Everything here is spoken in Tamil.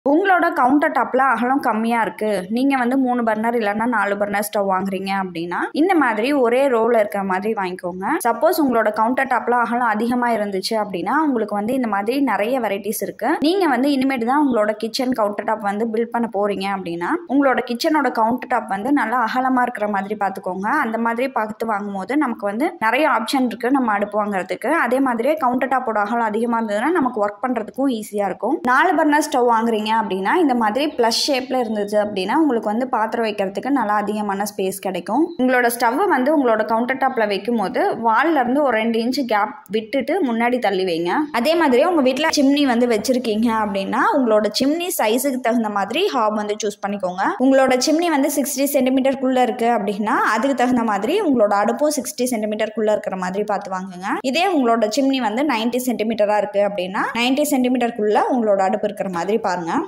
உங்களோட கவுண்டர் டாப்பில் அகலம் கம்மியாக இருக்குது நீங்கள் வந்து மூணு பர்னர் இல்லைன்னா நாலு பர்னர் ஸ்டவ் வாங்குறீங்க அப்படின்னா இந்த மாதிரி ஒரே ரோவில் இருக்கிற மாதிரி வாங்கிக்கோங்க சப்போஸ் உங்களோட கவுண்டர் டாப்பில் அகலம் அதிகமாக இருந்துச்சு அப்படின்னா உங்களுக்கு வந்து இந்த மாதிரி நிறைய வெரைட்டிஸ் இருக்குது நீங்கள் வந்து இனிமேட்டு தான் உங்களோட கிச்சன் கவுண்டர் டாப் வந்து பில்ட் பண்ண போகிறீங்க அப்படின்னா உங்களோட கிச்சனோட கவுண்டர் டாப் வந்து நல்லா அகலமாக இருக்கிற மாதிரி பார்த்துக்கோங்க அந்த மாதிரி பார்த்து வாங்கும்போது நமக்கு வந்து நிறைய ஆப்ஷன் இருக்குது நம்ம அடுப்பு வாங்குறதுக்கு அதே மாதிரியே கவுண்டர் டாப்போட அகலம் அதிகமாக இருந்ததுன்னா நமக்கு ஒர்க் பண்ணுறதுக்கும் ஈஸியாக இருக்கும் நாலு பர்னர் ஸ்டவ் வாங்குறீங்க அப்படின்னா இந்த மாதிரி ப்ளஸ் ஷேப்பில் இருந்துச்சு அப்படின்னா உங்களுக்கு வந்து பாத்திரம் வைக்கிறதுக்கு நல்லா அதிகமான ஸ்பேஸ் கிடைக்கும் உங்களோட ஸ்டவ்வை வந்து உங்களோட கவுண்டர் டாப்பில் வைக்கும் போது வால்ல இருந்து ஒரு ரெண்டு இன்ச் கேப் விட்டுட்டு முன்னாடி தள்ளி வைங்க அதே மாதிரி உங்கள் வீட்டில் சிம்னி வந்து வச்சுருக்கீங்க அப்படின்னா உங்களோட சிம்னி சைஸுக்கு தகுந்த மாதிரி ஹாப் வந்து சூஸ் பண்ணிக்கோங்க உங்களோட சிம்னி வந்து சிக்ஸ்டி சென்டிமீட்டருக்குள்ளே இருக்குது அப்படின்னா அதுக்கு தகுந்த மாதிரி உங்களோட அடுப்பும் சிக்ஸ்டி சென்டிமீட்டருக்குள்ளே இருக்கிற மாதிரி பார்த்து வாங்குங்க இதே உங்களோட சிம்னி வந்து நைன்டி சென்டிமீட்டராக இருக்குது அப்படின்னா நைன்டி சென்டிமீட்டருக்குள்ளே உங்களோட அடுப்பு இருக்கிற மாதிரி பாருங்கள்